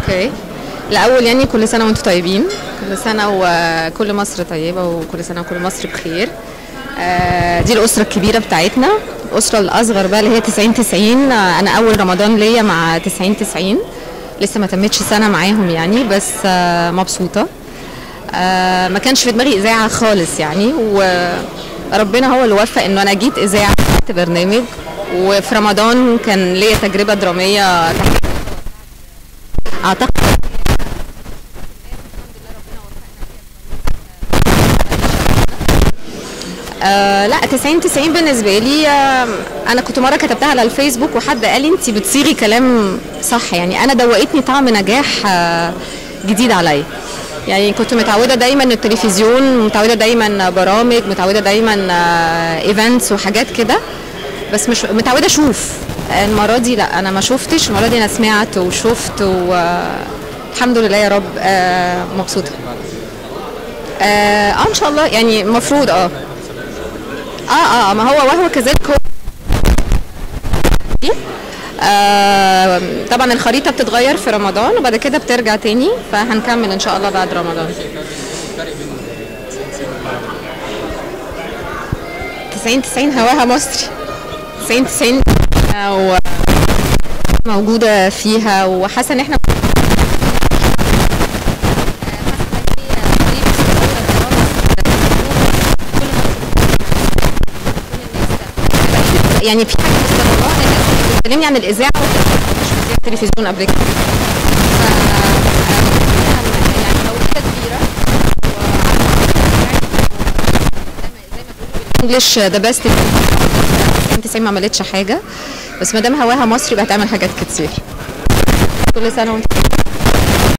اوكي الاول يعني كل سنه وانتم طيبين كل سنه وكل مصر طيبه وكل سنه وكل مصر بخير آه، دي الاسره الكبيره بتاعتنا الاسره الاصغر بقى اللي هي 90 90 آه، انا اول رمضان ليا مع 90 90 لسه ما تمتش سنه معاهم يعني بس آه، مبسوطه آه، ما كانش في دماغي اذاعه خالص يعني وربنا هو اللي وفق انه انا جيت اذاعه عملت برنامج وفي رمضان كان ليا تجربه دراميه اعتقد آه لا 90 90 بالنسبه لي آه انا كنت مره كتبتها على الفيسبوك وحد قال لي انت بتصيغي كلام صح يعني انا دوقتني طعم نجاح آه جديد عليا يعني كنت متعوده دايما التلفزيون متعوده دايما برامج متعوده دايما ايفنتس وحاجات كده بس مش متعوده اشوف المره دي لا انا ما شفتش المره دي انا سمعت وشفت والحمد لله يا رب آه مبسوطه اه آه، ان شاء الله يعني المفروض اه اه اه ما هو وهو كذلك هو آه طبعا الخريطه بتتغير في رمضان وبعد كده بترجع تاني فهنكمل ان شاء الله بعد رمضان 90 90 هواها مصري 90 90 و موجوده فيها وحاسه ان احنا يعني في حاجه مستغرباها ان الناس بتكلمني عن الاذاعه مش في التلفزيون قبل كده ف يعني موهبه كبيره انجلش ذا بيست 90 ما عملتش حاجه بس ما دام هواها مصري يبقى هتعمل حاجات كتير كل سنه وانت